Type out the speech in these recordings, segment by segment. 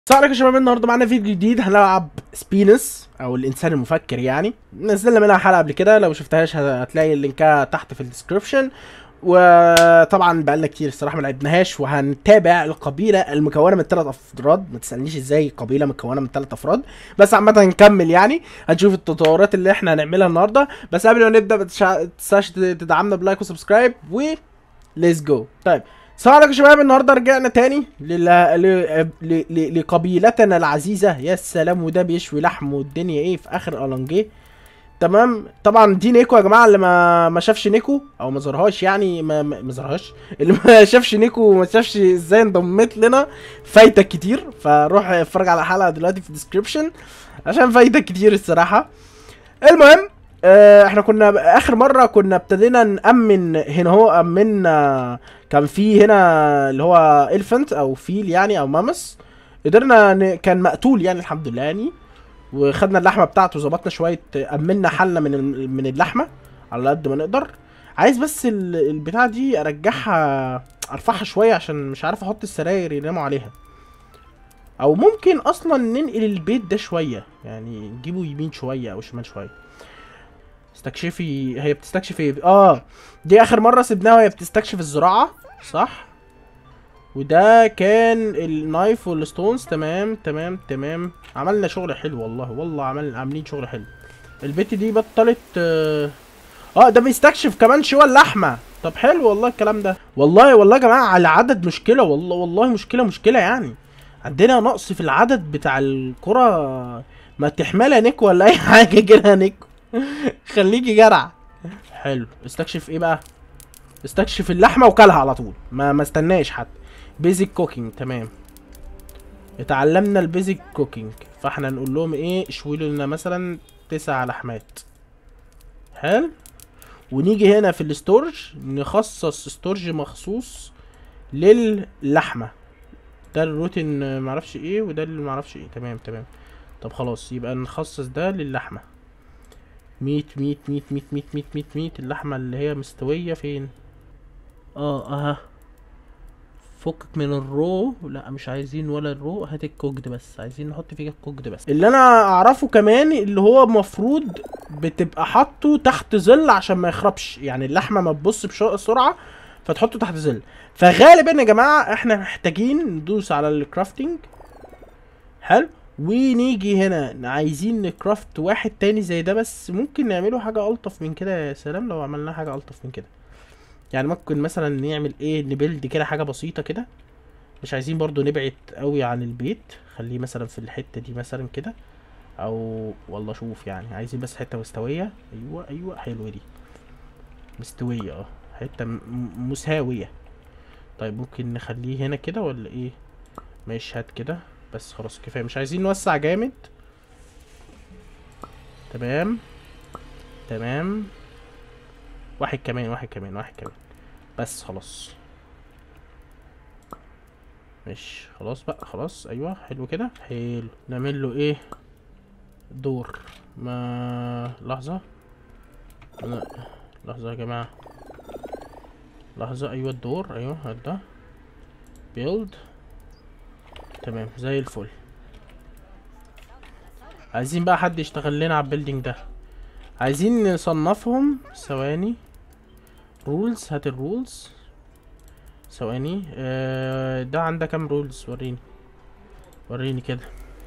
السلام عليكم يا شباب النهارده معانا فيديو جديد هنلعب سبينس او الانسان المفكر يعني نزلنا منها حلقه قبل كده لو شفتهاش هتلاقي اللينكات تحت في الديسكربشن وطبعا بقالنا كتير الصراحه ما لعبناهاش وهنتابع القبيله المكونه من ثلاث افراد ما تسالنيش ازاي قبيله مكونه من ثلاث افراد بس عامه هنكمل يعني هنشوف التطورات اللي احنا هنعملها النهارده بس قبل ما نبدا ما تشع- تنساش تدعمنا بلايك وسبسكرايب و ليتس جو طيب السلام عليكم يا شباب النهارده رجعنا تاني لل... ل... ل... ل... لقبيلتنا العزيزه يا سلام وده بيشوي لحم والدنيا ايه في اخر الانجيه تمام طبعا دي نيكو يا جماعه اللي ما ما شافش نيكو او ما زارهاش يعني ما ما ما زارهاش اللي ما شافش نيكو وما شافش ازاي انضمت لنا فايتك كتير فروح اتفرج على الحلقه دلوقتي في الديسكربشن عشان فايتك كتير الصراحه المهم آه، احنا كنا اخر مره كنا ابتدينا نامن هنا هو امنا كان في هنا اللي هو الفنت او فيل يعني او مامس قدرنا ن... كان مقتول يعني الحمد لله يعني وخدنا اللحمه بتاعته ظبطنا شويه امنا حالنا من ال- من اللحمه على قد ما نقدر عايز بس ال- البتاعه دي ارجعها ارفعها شويه عشان مش عارف احط السراير يناموا عليها او ممكن اصلا ننقل البيت ده شويه يعني نجيبه يمين شويه او شمال شويه استكشفي هي بتستكشف ايه اه دي اخر مره سيبناها وهي بتستكشف الزراعه صح وده كان النايف والستونز تمام تمام تمام عملنا شغل حلو والله والله عمل عاملين شغل حلو البت دي بطلت اه آه، ده بيستكشف كمان شوى اللحمه طب حلو والله الكلام ده والله والله يا جماعه على عدد مشكله والله والله مشكله مشكله يعني عندنا نقص في العدد بتاع الكرة ما تحملها نيكو ولا اي حاجه كده نيكو خليكي جرع حلو استكشف ايه بقى استكشف اللحمه وكلها على طول ما ما استناش حتى بيزك كوكينج تمام اتعلمنا البيزك كوكينج فاحنا نقول لهم ايه اشوي لنا مثلا تسع لحمات حلو ونيجي هنا في الاستورج نخصص استورج مخصوص للحمه ده الروتين معرفش ايه وده اللي معرفش ايه تمام تمام طب خلاص يبقى نخصص ده للحمه ميت ميت ميت ميت ميت ميت ميت ميت اللحمه اللي هي مستويه فين اه اها فكك من الرو لا مش عايزين ولا الرو هات الكوكد بس عايزين نحط فيها الكوكد بس اللي انا اعرفه كمان اللي هو المفروض بتبقى حاطه تحت ظل عشان ما يخربش يعني اللحمه ما تبص بسرعه فتحطه تحت ظل فغالبا يا جماعه احنا محتاجين ندوس على الكرافتنج حلو ونيجي هنا عايزين نكرافت واحد تاني زي ده بس ممكن نعمله حاجه الطف من كده يا سلام لو عملنا حاجه الطف من كده يعني ممكن مثلا نعمل ايه نبيلد كده حاجه بسيطه كده مش عايزين برضو نبعد قوي عن البيت خليه مثلا في الحته دي مثلا كده او والله شوف يعني عايزين بس حته مستويه ايوه ايوه حلوه دي مستويه اه حته م- م- مساويه طيب ممكن نخليه هنا كده ولا ايه ماشي هات كده بس خلاص كفايه مش عايزين نوسع جامد تمام تمام واحد كمان واحد كمان واحد كمان بس خلاص ماشي خلاص بقى خلاص ايوه حلو كده حلو نعمل له ايه دور ما لحظة لا لحظة يا جماعة لحظة ايوه الدور ايوه هات ده بيلد تمام زي الفل عايزين بقى حد يشتغل لنا على البيلدينج ده عايزين نصنفهم ثواني رولز هات الرولز ثواني آه ده عندك كام رولز وريني وريني كده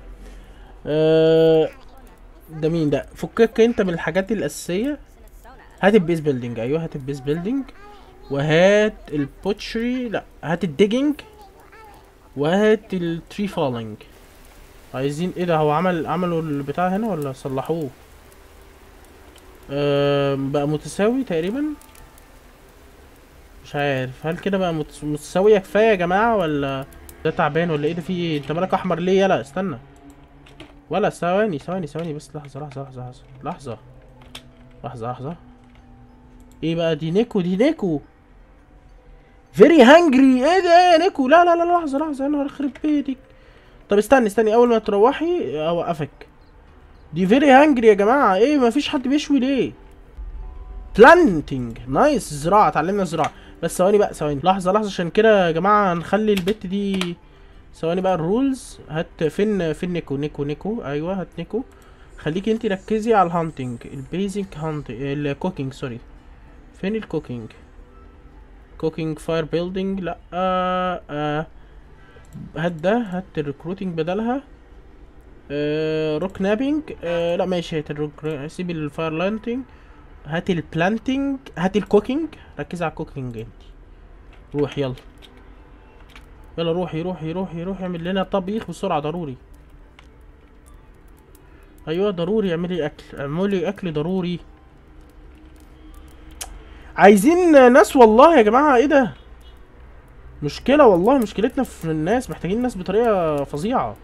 آه ده مين ده فكك انت من الحاجات الاساسيه هات البيس بيلدينج ايوه هات البيس بيلدينج وهات البوتشري لا هات الديجنج وهات التري فالينج عايزين ايه ده هو عمل عملوا البتاع هنا ولا صلحوه آه بقى متساوي تقريبا مش عارف هل كده بقى متس- متساوية كفاية يا جماعة ولا ده تعبان ولا ايه ده فيه ايه انت مالك احمر ليه يلا استنى ولا ثواني ثواني ثواني بس لحظة لحظة لحظة لحظة لحظة لحظة لحظة ايه بقى دي نيكو دي نيكو فيري هانجري ايه ده يا نيكو لا لا لا لحظة لحظة انا هخرب بيتك طب استني استني اول ما تروحي اوقفك دي فيري هانجري يا جماعة ايه مفيش حد بيشوي ليه بلانتنج نايس زراعة اتعلمنا زراعة بس ثواني بقى ثواني لحظة لحظة عشان كده يا جماعة نخلي البت دي ثواني بقى الرولز هات فين فين نيكو نيكو نيكو ايوه هات نيكو خليكي انت ركزي على الهانتنج البيزك هانتنج الكوكينج سوري فين الكوكينج كوكينج فاير بيلدينج لا آه آه هات ده هات الريكروتنج بدلها آه روك نابينج آه لا ماشي هات الروك سيبي الفاير لانتنج هات البلانتنج هات الكوكينج ركزي على الكوكينج انت روح يلا يلا روحي روحي روحي روحي اعمل لنا طبيخ بسرعة ضروري ايوه ضروري اعملي اكل اعملي اكل ضروري عايزين ناس والله يا جماعة ايه ده مشكلة والله مشكلتنا في الناس محتاجين ناس بطريقة فظيعة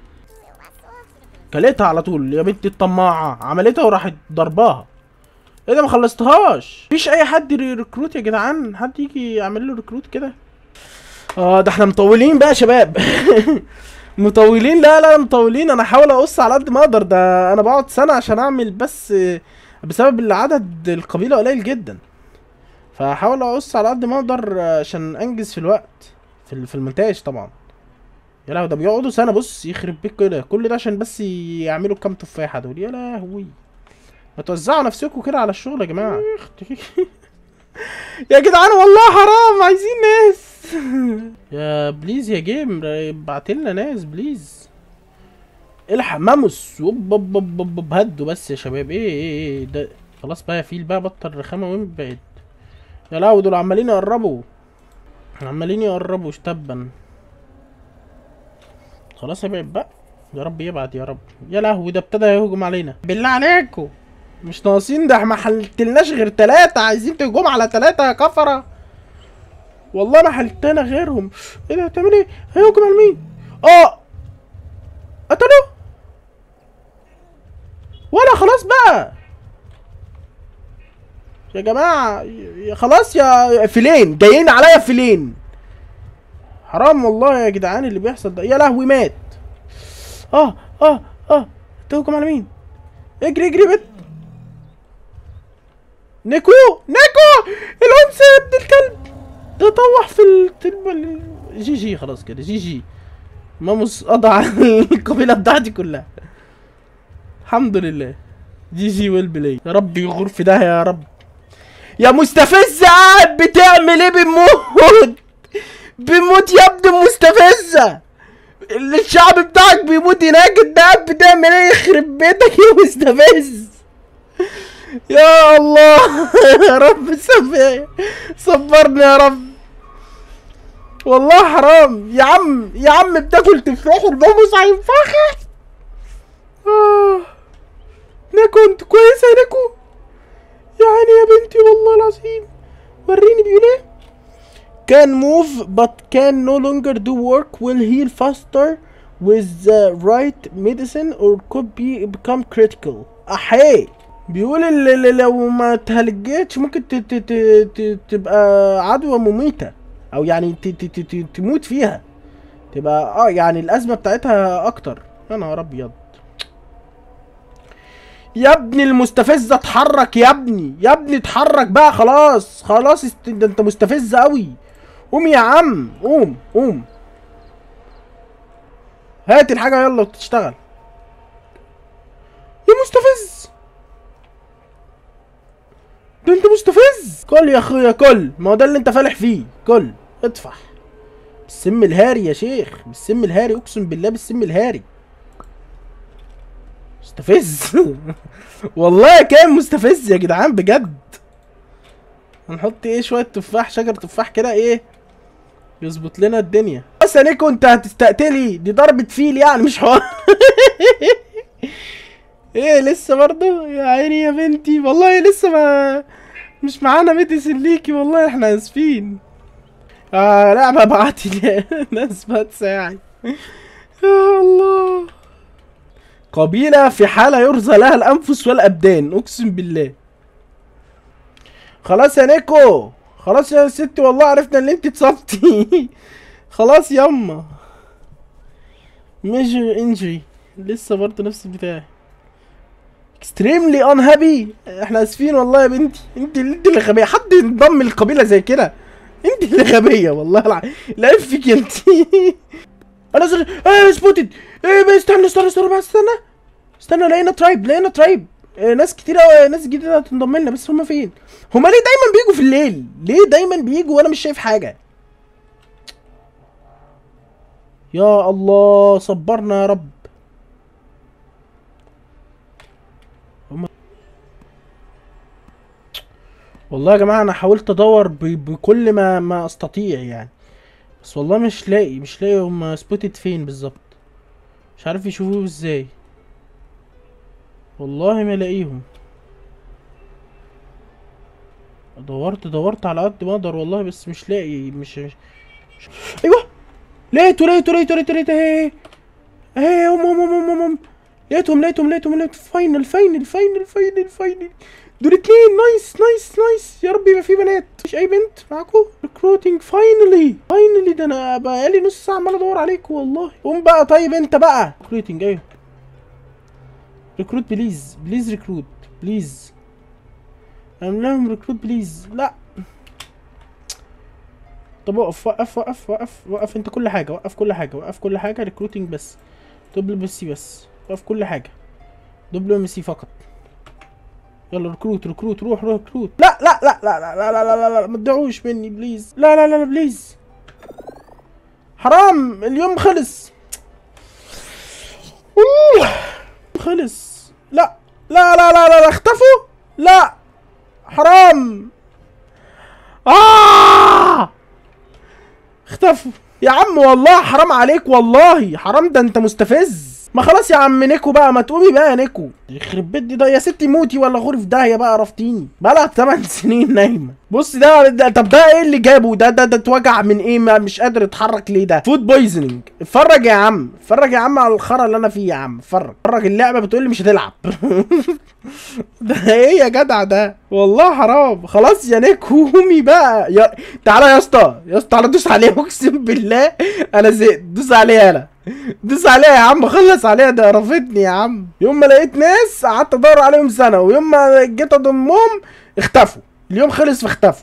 كلتها على طول يا بنت الطماعة عملتها وراحت ضرباها ايه ده ما خلصتهاش مفيش اي حد ريكروت يا جدعان حد يجي يعمل له ريكروت كده اه ده احنا مطولين بقى يا شباب مطولين لا لا مطولين انا هحاول اقص على قد ما اقدر ده انا بقعد سنه عشان اعمل بس بسبب ان عدد القبيله قليل جدا فهحاول اقص على قد ما اقدر عشان انجز في الوقت في ال- في المونتاج طبعا يا لهوي ده بيقعدوا سنه بص يخرب بيك كده كل ده عشان بس يعملوا كام تفاحه دول يا لهوي ما توزعوا نفسكم كده على الشغل يا جماعه يا جدعان والله حرام عايزين ناس يا بليز يا جيم ابعتلنا ناس بليز الحق ماموس وب- وب- وب- وب- وب- هدوا بس يا شباب ايه ايه ايه ده خلاص بقى يا فيل بقى بطل رخامه وين بعد يا لهوي دول عمالين يقربوا عمالين يقربوا تبا خلاص ابعد بقى يا رب يبعد يا رب يا لهوي ده ابتدى يهجم علينا بالله عليكم مش ناقصين ده احنا ما حلتلناش غير تلاتة عايزين تهجم على تلاتة يا كفرة والله ما حلتنا غيرهم ايه ده هتعمل ايه هيهجم على مين اه قتلوه ولا خلاص بقى يا جماعة يا- خلاص يا فيلين جايين عليا فيلين حرام والله يا جدعان اللي بيحصل ده يا لهوي مات اه اه اه تهجم على مين اجري اجري بت نيكو نيكو الانثى يا ابن الكلب ده طوح في التربة ال- جي جي خلاص كده جي جي ماموس قضى على القبيلة بتاعتي كلها الحمد لله جي جي ويل بلاي يا رب يغور في ده يا رب يا مستفزة قاعد بتعمل ايه بنموت بنموت يا ابن المستفزة الشعب بتاعك بيموت هناك انت قاعد بتعمل ايه يخرب بيتك يا مستفز يا الله يا رب سبي صبرني يا رب والله حرام يا عم يا عم بتاكل تفاح الموموس هينفخك آه. ناكو انت كويسة يا ناكو يا عيني يا بنتي والله العظيم وريني بيقول ايه can move but can no longer do work will heal faster with the right medicine or could be become critical احي بيقول ال- ال- لو ما تهلجتش ممكن ت- ت- ت- ت- تبقى عدوى مميتة او يعني ت- ت- ت- ت- تموت فيها تبقى اه يعني الازمة بتاعتها اكتر يا نهار ابيض يا ابني المستفزة اتحرك يا ابني يا ابني اتحرك بقى خلاص خلاص است- ده انت مستفز قوي قوم يا عم قوم قوم هات الحاجة يلا وتشتغل يا مستفز ده انت مستفز كل يا اخويا كل ما هو ده اللي انت فالح فيه كل ادفع بالسم الهاري يا شيخ بالسم الهاري اقسم بالله بالسم الهاري مستفز والله كان مستفز يا جدعان بجد هنحط ايه شويه تفاح شجر تفاح كده ايه يظبط لنا الدنيا بس يا نيكو انت هتستقتلي دي ضربة فيل يعني مش حوار ايه لسه برضو يا عيني يا بنتي والله لسه ما مش معانا ميديسن ليكي والله احنا اسفين آه لعبة بعتي ناس بتساعد يا الله قبيلة في حالة يرزى لها الأنفس والأبدان أقسم بالله خلاص يا نيكو خلاص يا ستي والله عرفنا ان انت اتصبتي خلاص ياما ميجر انجري لسه برضه نفس البتاع اكستريملي unhappy احنا اسفين والله يا بنتي انت انت اللي غبيه حد ينضم للقبيله زي كده انت اللي غبيه والله العظيم العيب فيك انت انا زر... اه سبوتد ايه بقى استنى استنى استنى بقى استنى استنى لقينا ترايب لقينا ترايب آه ناس كتير قوي ناس جديده هتنضم لنا بس هما فين هما ليه دايما بيجوا في الليل ليه دايما بيجوا وانا مش شايف حاجه يا الله صبرنا يا رب هما والله يا جماعه انا حاولت ادور ب... بكل ما ما استطيع يعني بس والله مش لاقي مش لاقي هما سبوتد فين بالظبط مش عارف يشوفوه ازاي والله ما لاقيهم دورت دورت على قد ما اقدر والله بس مش لاقي مش, مش, مش... ايوه لقيته لقيته لقيته لقيته لقيته اهي اهي هم هم هم هم هم لقيتهم لقيتهم لقيتهم لقيتهم فاينل فاينل فاينل فاينل فاينل دول اتنين نايس نايس نايس يا رب يبقى في بنات مفيش اي بنت معاكم ريكروتنج فاينلي فاينلي ده انا بقالي نص ساعه عمال ادور عليكم والله قوم بقى طيب انت بقى ريكروتنج ايوه ريكروت بليز بليز ريكروت بليز اعمل لهم ريكروت بليز لا طب وقف وقف وقف وقف وقف انت كل حاجه وقف كل حاجه وقف كل حاجه ريكروتنج بس دبل ام سي بس وقف كل حاجه دبل ام سي فقط يلا ريكروت ريكروت روح روح ريكروت لا لا لا لا لا لا لا لا لا لا ما تدعوش مني بليز لا لا لا لا بليز حرام اليوم خلص أوه. خلص لا لا لا لا لا, لا. اختفوا لا حرام آه اختفوا يا عم والله حرام عليك والله حرام ده انت مستفز ما خلاص يا عم نيكو بقى ما تقومي بقى يا نيكو يخرب بيت دي ده يا ستي موتي ولا غوري في داهيه بقى عرفتيني بقى 8 سنين نايمه بص ده, ده طب ده ايه اللي جابه ده ده ده اتوجع من ايه ما مش قادر يتحرك ليه ده فود بويزنينج اتفرج يا عم اتفرج يا عم على الخرا اللي انا فيه يا عم اتفرج اتفرج اللعبه بتقول لي مش هتلعب ده ايه يا جدع ده والله حرام خلاص يا نيكو قومي بقى يا تعالى يا اسطى يا اسطى تعالى دوس عليه اقسم بالله انا زهقت دوس عليه انا دوس عليها يا عم خلص عليها ده قرفتني يا عم يوم ما لقيت ناس قعدت ادور عليهم سنه ويوم ما جيت اضمهم اختفوا اليوم خلص فاختفوا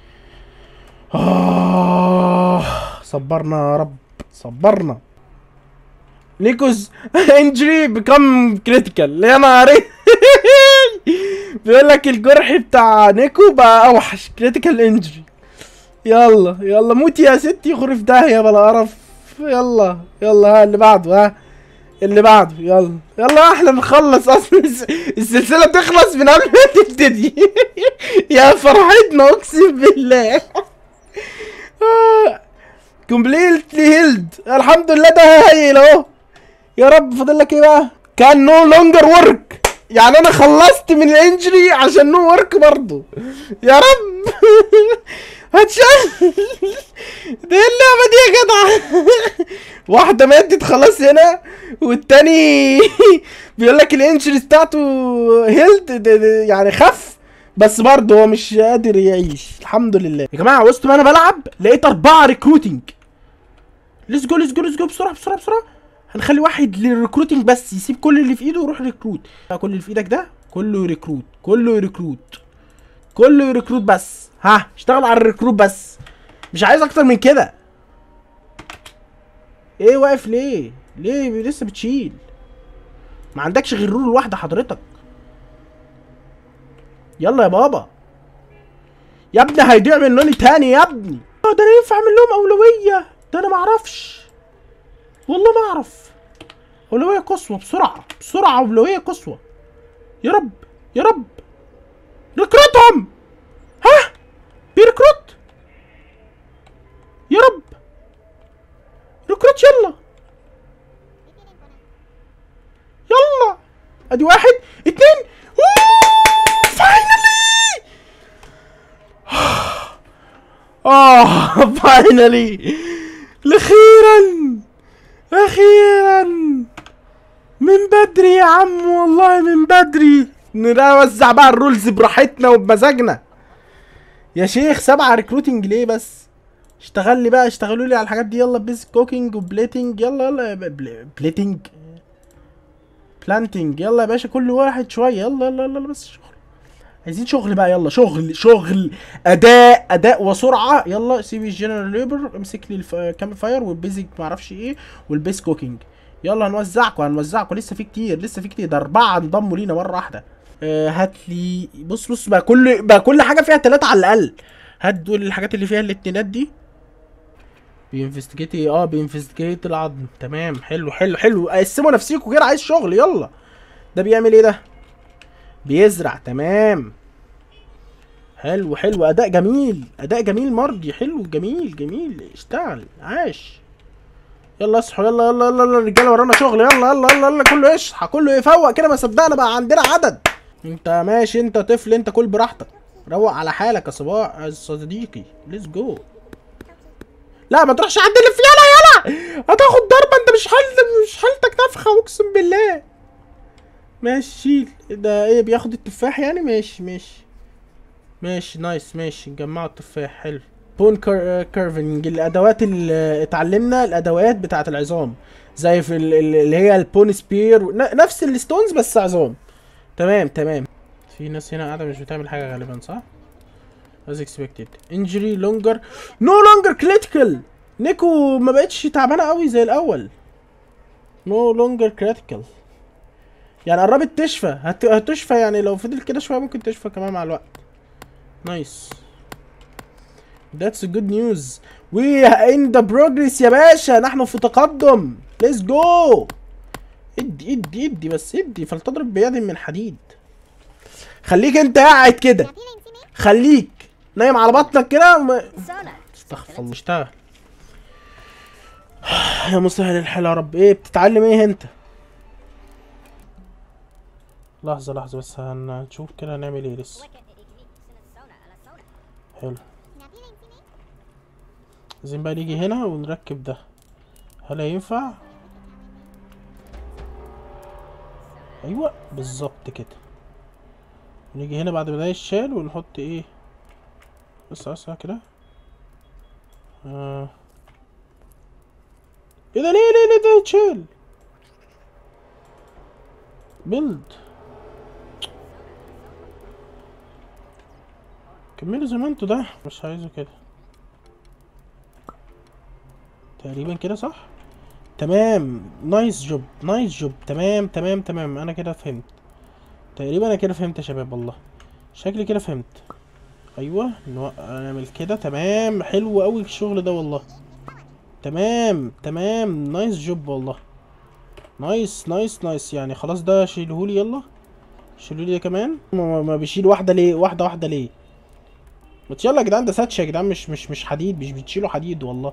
آه صبرنا يا رب صبرنا نيكوز انجري بيكم كريتيكال يا نهار بيقول لك الجرح بتاع نيكو بقى اوحش كريتيكال انجري يلا يلا موتي يا ستي يخرف داهيه بلا قرف يلا يلا ها اللي بعده ها اللي بعده يلا يلا احنا بنخلص اصلا السلسله بتخلص من قبل ما تبتدي يا فرحتنا اقسم بالله كومبليتلي هيلد الحمد لله ده هايل اهو يا رب فاضل لك ايه بقى كان نو لونجر ورك يعني انا خلصت من الانجري عشان نو ورك برضه يا رب هتشال دي اللعبة دي يا جدع واحدة ماتت خلاص هنا والتاني بيقول لك الانجري بتاعته هيلد يعني خف بس برضه هو مش قادر يعيش الحمد لله يا جماعة وسط ما انا بلعب لقيت أربعة ريكروتنج ليتس جو ليتس جو ليتس جو بسرعة بسرعة بسرعة هنخلي واحد للريكروتنج بس يسيب كل اللي في ايده ويروح ريكروت كل اللي في ايدك ده كله ريكروت كله ريكروت كله ريكروت بس ها اشتغل على الريكروت بس مش عايز اكتر من كده ايه واقف ليه ليه لسه بتشيل ما عندكش غير رول واحده حضرتك يلا يا بابا يا ابني هيضيع منوني تاني يا ابني اه ده انا ينفع اعمل لهم اولويه ده انا معرفش والله ما اعرف اولويه قصوى بسرعه بسرعه اولويه قصوى يا رب يا رب ريكروتهم ها بيركروت يا رب ريكروت يلا يلا ادي واحد اتنين فاينلي اه فاينلي اخيرا اخيرا من بدري يا عم والله من بدري نوزع بقى الرولز براحتنا وبمزاجنا يا شيخ سبعة ريكروتنج ليه بس اشتغل لي بقى اشتغلوا لي على الحاجات دي يلا بيس كوكينج وبليتنج يلا يلا بل- بليتنج بلانتنج يلا يا باشا كل واحد شويه يلا يلا يلا بس شغل عايزين شغل بقى يلا شغل شغل اداء اداء اداء وسرعه يلا سيب الجنرال ليبر امسك لي الكامب فاير والبيزك معرفش ايه والبيس كوكينج يلا هنوزعكم هنوزعكم لسه في كتير لسه في كتير ده اربعه انضموا لينا مره واحده آه هات لي بص بص بقى كل بقى كل حاجه فيها ثلاثه على الاقل هات دول الحاجات اللي فيها الاتنينات دي بينفستيجيت اه بينفستيجيت العظم تمام حلو حلو حلو قسموا نفسيكوا كده عايز شغل يلا ده بيعمل ايه ده بيزرع تمام حلو حلو اداء جميل اداء جميل مرضي حلو جميل جميل اشتغل عاش يلا اصحوا يلا يلا يلا يلا الرجاله ورانا شغل يلا يلا يلا يلا كله يصحى كله يفوق كده ما صدقنا بقى عندنا عدد انت ماشي انت طفل انت كل براحتك روق على حالك يا صباح يا صديقي ليتس جو لا ما تروحش عند اللي في يلا يلا هتاخد ضربه انت مش حالتك مش حالتك نفخه اقسم بالله ماشي شيل ده ايه بياخد التفاح يعني ماشي ماشي ماشي نايس ماشي جمعوا التفاح حلو بون كر... كيرفنج الادوات اللي اتعلمنا الادوات بتاعه العظام زي في ال- ال- اللي هي البون سبير ن- نفس الستونز بس عظام تمام تمام في ناس هنا قاعده مش بتعمل حاجه غالبا صح as expected injury longer no longer critical نيكو ما بقتش تعبانه قوي زي الاول no longer critical يعني قربت تشفى هت... هتشفى يعني لو فضل كده شويه ممكن تشفى كمان مع الوقت نايس That's good news. We in the progress يا باشا نحن في تقدم. Let's go. ادي ادي ادي بس ادي فلتضرب بيد من حديد. خليك انت قاعد كده. خليك نايم على بطنك كده وما- Sona. استغفر الله اشتغل. يا مسهل الحال يا رب ايه بتتعلم ايه انت؟ لحظة لحظة بس هنشوف كده هنعمل ايه لسه. حلو. عايزين بقى نيجي هنا ونركب ده هل هينفع ايوه بالظبط كده نيجي هنا بعد ما ده يتشال ونحط ايه بس بس كده آه. ايه ده ليه ليه ليه ده يتشال بيلد كملوا زي ما انتوا ده مش عايزه كده تقريبا كده صح تمام نايس جوب نايس جوب تمام تمام تمام انا كده فهمت تقريبا انا كده فهمت يا شباب والله شكلي كده فهمت ايوه نوق- نعمل كده تمام حلو قوي الشغل ده والله تمام تمام نايس جوب والله نايس نايس نايس يعني خلاص ده شيلهولي يلا شيلولي ده كمان ما, ما- ما بيشيل واحده ليه واحده واحده ليه ما يلا يا جدعان ده ساتش يا جدعان مش مش مش حديد مش بتشيلوا حديد والله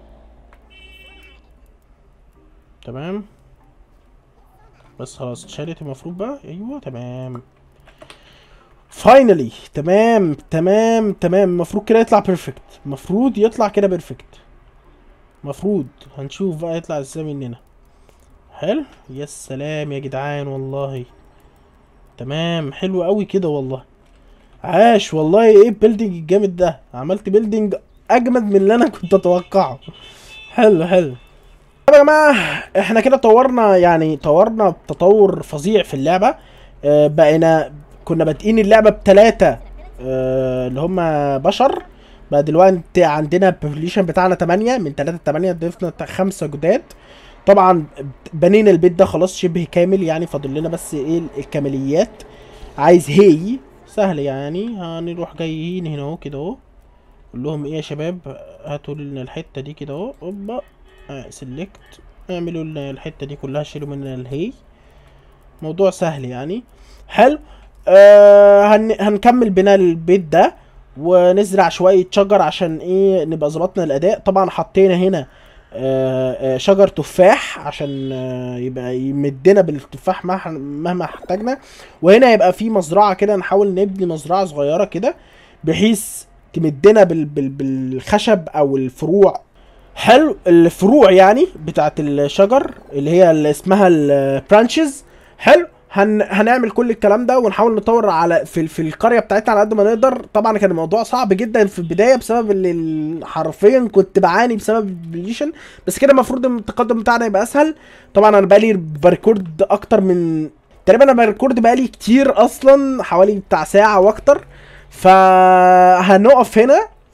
تمام بس خلاص اتشالت المفروض بقى ايوه تمام فاينلي تمام تمام تمام المفروض كده يطلع بيرفكت المفروض يطلع كده بيرفكت مفروض هنشوف بقى يطلع ازاي مننا حلو يا سلام يا جدعان والله تمام حلو قوي كده والله عاش والله ايه البيلدينج الجامد ده عملت بيلدينج اجمد من اللي انا كنت اتوقعه حلو حلو طب يا جماعه احنا كده طورنا يعني طورنا بتطور فظيع في اللعبه آه، بقينا كنا بادئين اللعبه بتلاتة آه، اللي هم بشر بقى دلوقتي عندنا البوبليشن بتاعنا 8 من 3 ل 8 ضفنا تا- خمسة جداد طبعا بنينا البيت ده خلاص شبه كامل يعني فاضل لنا بس ايه الكماليات عايز هي سهل يعني هنروح جايين هنا اهو كده اهو قول لهم ايه يا شباب هاتوا لنا الحته دي كده اهو اوبا سيلكت اعملوا لنا الحته دي كلها شيلوا منها الهي موضوع سهل يعني حلو آه هن هنكمل بناء البيت ده ونزرع شويه شجر عشان ايه نبقى ظبطنا الاداء طبعا حطينا هنا آه آه شجر تفاح عشان آه يبقى يمدنا بالتفاح مه- مهما احتاجنا وهنا يبقى في مزرعه كده نحاول نبني مزرعه صغيره كده بحيث تمدنا بال بال بالخشب او الفروع حلو الفروع يعني بتاعت الشجر اللي هي اللي اسمها البرانشز حلو هن... هنعمل كل الكلام ده ونحاول نطور على في, في القريه بتاعتنا على قد ما نقدر طبعا كان الموضوع صعب جدا في البدايه بسبب اللي ال- حرفيا كنت بعاني بسبب البليشن بس كده المفروض إن التقدم بتاعنا يبقى اسهل طبعا انا بقالي بريكورد اكتر من تقريبا انا بريكورد بقالي كتير اصلا حوالي بتاع ساعه واكتر فهنقف هنا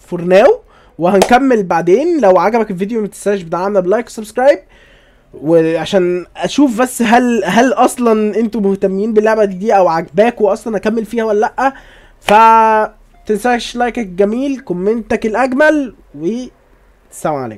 فور ناو وهنكمل بعدين لو عجبك الفيديو ما تنساش تدعمنا بلايك وسبسكرايب وعشان اشوف بس هل هل اصلا انتوا مهتمين باللعبه دي او عجباكوا اصلا اكمل فيها ولا لا ف تنساش لايكك الجميل كومنتك الاجمل والسلام عليكم